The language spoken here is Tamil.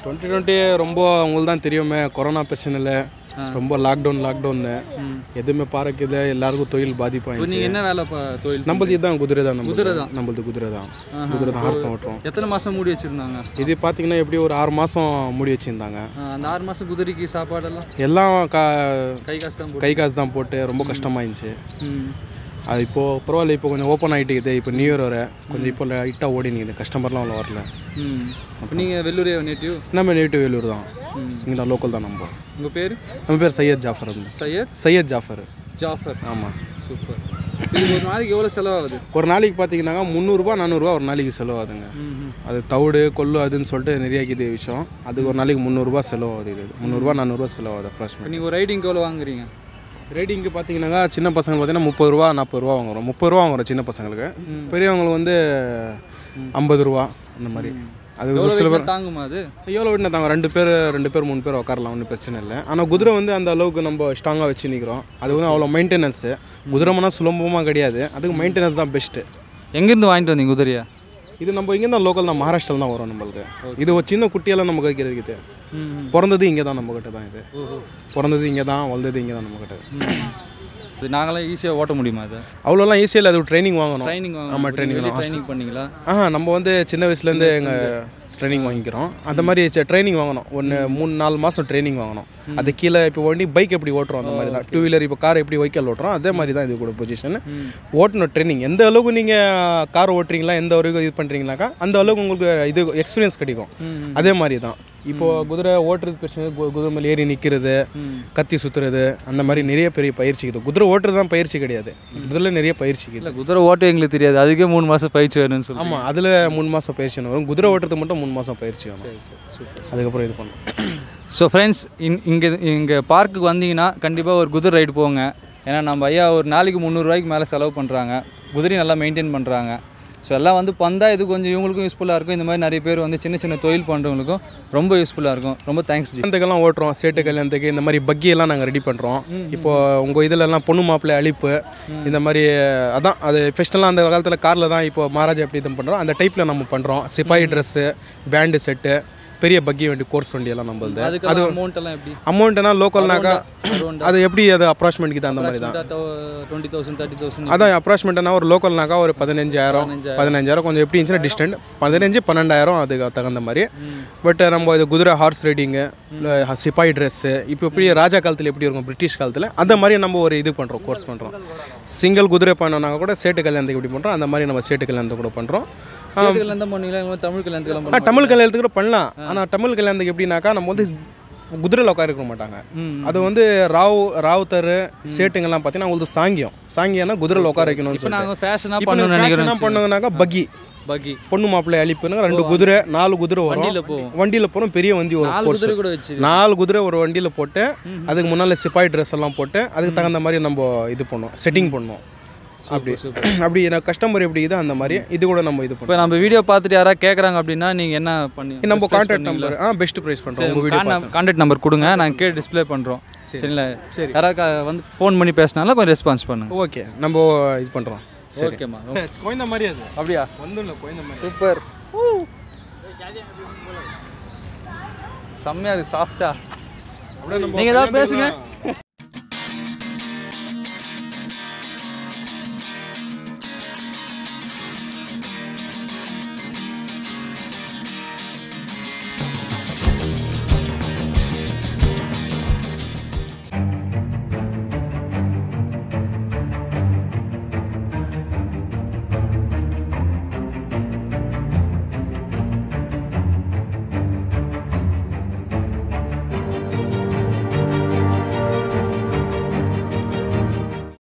டுவெண்ட்டி டுவெண்ட்டி ரொம்ப உங்களுக்கு தான் தெரியுமே கொரோனா பிரச்சனையில் ரொம்ப லாக்டவுன் லாக்டவுன்னு எதுவுமே பாறக்குது எல்லாருக்கும் தொழில் இப்போ பாதிப்பாயிருச்சு நீங்கள் என்ன வேலை பா தொழில் நம்மளது இதுதான் குதிரை தான் குதிரை நம்மளது தான். நம்மளது குதிரை தான் குதிரை தான் ஹார்ஸ் ஓட்டுறோம் எத்தனை மாதம் மூடி வச்சுருந்தாங்க இது பார்த்தீங்கன்னா எப்படி ஒரு ஆறு மாதம் மூடி வச்சுருந்தாங்க அந்த ஆறு மாதம் குதிரைக்கு சாப்பாடெல்லாம் எல்லாம் கா கை காசு தான் போட்டு கை காசு தான் போட்டு ரொம்ப கஷ்டமாயிருந்துச்சு ம் அது இப்போது பரவாயில்ல இப்போ கொஞ்சம் ஓப்பன் ஆகிட்டு இப்போ நியூ இயர் வர கொஞ்சம் இப்போ லைட்டாக ஓடி நிற்குது கஸ்டமர்லாம் அவ்வளோ வரல ம் அப்போ நீங்கள் வெள்ளூரே நேட்டிவ் நம்ம நேட்டிவ் வேலூர் தான் இங்கே தான் லோக்கல் தான் நம்ம உங்கள் பேர் நம்ம பேர் சையத் ஜாஃபர் இருந்து சையத் சையத் ஜாஃபர் ஜாஃபர் ஆமாம் சூப்பர் இது ஒரு நாளைக்கு எவ்வளோ செலவாகுது ஒரு நாளைக்கு பார்த்தீங்கன்னாக்கா முந்நூறுரூபா நானூறுரூவா ஒரு நாளைக்கு செலவாகுதுங்க ம் அது தவிடு கொள்ளு அதுன்னு சொல்லிட்டு நிறைய இது விஷயம் அதுக்கு ஒரு நாளைக்கு முந்நூறுரூவா செலவாகுது இது முந்நூறுரூவா நானூறுரூவா செலவாகுது இப்போ அப்ராக்சிமேட் நீங்கள் ஒரு ரைடிங்க்கு எவ்வளோ வாங்குறீங்க ரேட்டிங்க்கு பார்த்தீங்கன்னாக்கா சின்ன பசங்க பார்த்தீங்கன்னா முப்பது ரூபா நாற்பது ரூபா வாங்குறோம் முப்பது ரூபா வாங்குறோம் சின்ன பசங்களுக்கு பெரியவங்களுக்கு வந்து ஐம்பது ரூபா அந்த மாதிரி அது ஒரு எவ்வளோ சில பேர் weight தாங்குமா அது எவ்வளோ விட்டு தாங்க ரெண்டு பேர் ரெண்டு பேர் மூணு பேர் உட்காரலாம் ஒன்றும் பிரச்சனை இல்லை ஆனால் குதிரை வந்து அந்த அளவுக்கு நம்ம ஸ்ட்ராங்காக வச்சு நிற்கிறோம் அது வந்து அவ்வளோ மெயின்டெனன்ஸு குதிரைமனா சுலபமாக கிடையாது அதுக்கு மெயின்டெனன்ஸ் தான் பெஸ்ட்டு எங்கேருந்து வாங்கிட்டு வந்தீங்க குதிரையா இது நம்ம இங்கே தான் லோக்கல் தான் மகாராஷ்டிரில் தான் வரும் நம்மளுக்கு இது ஒரு சின்ன குட்டியெல்லாம் நம்ம கைக்கு இருக்குது ம் பிறந்தது இங்கே தான் நம்ம கிட்ட தான் இது ஓஹோ பிறந்தது இங்கே தான் வளர்ந்தது இங்கே தான் நம்ம கிட்ட இது நாங்களாம் ஈஸியாக ஓட்ட முடியுமா அது அவ்வளோலாம் ஈஸியாக இல்லை அது ட்ரைனிங் வாங்கணும் ட்ரைனிங் ஆமாம் ட்ரைனிங் ட்ரைனிங் பண்ணீங்களா ஆஹா நம்ம வந்து சின்ன வயசுலேருந்து எங்கள் ட்ரைனிங் வாங்கிக்கிறோம் அந்த மாதிரி ட்ரைனிங் வாங்கணும் ஒன்று மூணு நாலு மாதம் ட்ரைனிங் வாங்கணும் அது கீழே இப்போ வண்டி பைக் எப்படி ஓட்டுறோம் அந்த மாதிரி தான் டூ வீலர் இப்போ கார் எப்படி வெஹிக்கல் ஓட்டுறோம் அதே மாதிரி தான் இது கூட பொசிஷன் ஓட்டணும் ட்ரைனிங் எந்த அளவுக்கு நீங்கள் கார் ஓட்டுறீங்களா எந்த அளவுக்கு இது பண்ணுறீங்களாக்கா அந்த அளவுக்கு உங்களுக்கு இது எக்ஸ்பீரியன்ஸ் கிடைக்கும் அதே மாதிரி தான் இப்போ குதிரை ஓட்டுறது பிரச்சனை கு- குதிரை மேலே ஏறி நிற்கிறது கத்தி சுற்றுறது அந்த மாதிரி நிறைய பெரிய பயிற்சி இருக்குது குதிரை ஓட்டுறது தான் பயிற்சி கிடையாது குதிரையில் நிறைய பயிற்சி இருக்குது இல்லை குதிரை ஓட்ட எங்களுக்கு தெரியாது அதுக்கே மூணு மாதம் பயிற்சி வேணும்னு சொல்லி ஆமாம் அதில் மூணு மாதம் பயிற்சி வேணும் வரும் குதிரை ஓட்டுறதுக்கு மட்டும் மூணு மாதம் பயிற்சி வேணும் அதுக்கப்புறம் இது பண்ணணும் ஸோ ஃப்ரெண்ட்ஸ் இங் இங்கே இங்கே பார்க்குக்கு வந்தீங்கன்னா கண்டிப்பாக ஒரு குதிரை ரைடு போங்க ஏன்னா நம்ம ஐயா ஒரு நாளைக்கு முந்நூறுரூவாய்க்கு மேலே செலவு பண்ணுறாங்க குதிரை நல்லா மெயின்டைன் பண்ணுறாங்க ஸோ எல்லாம் வந்து பந்தா இது கொஞ்சம் இவங்களுக்கும் யூஸ்ஃபுல்லாக இருக்கும் இந்த மாதிரி நிறைய பேர் வந்து சின்ன சின்ன தொழில் பண்ணுறவங்களுக்கும் ரொம்ப யூஸ்ஃபுல்லாக இருக்கும் ரொம்ப தேங்க்ஸ் ஜி கல்யாணத்துக்கெல்லாம் ஓட்டுறோம் சேட்டு கல்யாணத்துக்கு இந்த மாதிரி பக்கி எல்லாம் நாங்கள் ரெடி பண்ணுறோம் இப்போ உங்கள் இதிலெல்லாம் பொண்ணு மாப்பிள்ளை அழிப்பு இந்த மாதிரி அதான் அது ஃபெஸ்டெல்லாம் அந்த காலத்தில் காரில் தான் இப்போ மகாராஜா எப்படி இது பண்ணுறோம் அந்த டைப்பில் நம்ம பண்ணுறோம் சிப்பாய் ட்ரெஸ்ஸு பேண்டு செட்டு பெரிய பக்கி வண்டி கோர்ஸ் வண்டி எல்லாம் நம்மளது அதுக்கு அமௌண்ட் எல்லாம் எப்படி அமௌண்ட்னா லோக்கல்னாக்கா Around அது எப்படி அது அப்ராக்சிமேட்க்கு அந்த மாதிரி தான் டுவெண்ட்டி தௌசண்ட் தேர்ட்டி தௌசண்ட் அதான் அப்ராக்சிமேட்னா ஒரு லோக்கல்னாக்கா ஒரு பதினஞ்சாயிரம் பதினஞ்சாயிரம் கொஞ்சம் எப்படி இருந்துச்சுன்னா டிஸ்டன்ட் பதினஞ்சு பன்னெண்டாயிரம் அதுக்கு தகுந்த மாதிரி பட் நம்ம இது குதிரை ஹார்ஸ் ரைடிங்கு சிப்பாய் ட்ரெஸ்ஸு இப்போ எப்படி ராஜா காலத்தில் எப்படி இருக்கும் பிரிட்டிஷ் காலத்தில் அந்த மாதிரி நம்ம ஒரு இது பண்ணுறோம் கோர்ஸ் பண்ணுறோம் சிங்கிள் குதிரை பண்ணோம்னா கூட சேட்டு கல்யாணத்துக்கு எப்படி பண்ணுறோம் அந்த மாதிரி நம்ம சேட்டு கல்யாணத்துக்கு கூட பண்ணுறோம் சேட்டுகள் தான் பண்ணுவீங்களா இல்லை தமிழ் கல்யாணத்துக்கு ஆனால் தமிழ் கல்யாணத்துக்கு கூட பண்ணலாம் ஆனால் தமிழ் கல்யாணத்துக்கு எப்படின்னாக்கா நம்ம வந்து குதிரையில் உட்கார மாட்டாங்க ம். அது வந்து ராவ் ராவுத்தர் சேட்டுங்கெல்லாம் பார்த்தீங்கன்னா உங்களுக்கு சாங்கியம் சாங்கியம்னா குதிரையில் உட்கார வைக்கணும்னு இப்போ சொல்லிட்டு நாங்கள் ஃபேஷனாக இப்போ பண்ணணும்னு என்ன நினைக்கிறோம் பண்ணுங்கனாக்கா பக்கி பக்கி பொண்ணு மாப்பிள்ளை அழிப்புன்னு ரெண்டு குதிரை நாலு குதிரை வரும் வண்டியில் போவோம் வண்டியில் போகிறோம் பெரிய வண்டி ஒரு நாலு குதிரை கூட வச்சு நாலு குதிரை ஒரு வண்டியில் போட்டு அதுக்கு முன்னால் சிப்பாய் ட்ரெஸ் எல்லாம் போட்டு அதுக்கு தகுந்த மாதிரி நம்ம இது பண்ணுவோம் செட்டிங் பண்ணுவோம் அப்படி அப்படி எனக்கு கஸ்டமர் எப்படி இது அந்த மாதிரி இது கூட நம்ம இது பண்ணுவோம் இப்போ நம்ம வீடியோ பார்த்துட்டு யாராவது கேட்குறாங்க அப்படின்னா நீங்கள் என்ன பண்ணி நம்ம கான்டாக்ட் நம்பர் ஆ பெஸ்ட் ப்ரைஸ் பண்ணுறோம் உங்கள் வீடியோ கான்டாக்ட் நம்பர் கொடுங்க நாங்கள் கீழே டிஸ்ப்ளே பண்ணுறோம் சரிங்களா யாராவது க- வந்து ஃபோன் பண்ணி பேசினாலும் கொஞ்சம் ரெஸ்பான்ஸ் பண்ணுங்க ஓகே நம்ம இது பண்ணுறோம் சரி ஓகேம்மா குழந்த மாதிரி அது அப்படியா வந்து இல்லை குழந்த மாதிரி சூப்பர் செம்மையா இருக்கு சாஃப்டா அப்படியே நம்ம நீங்க ஏதாவது கல்யாணத்துக்குலாம்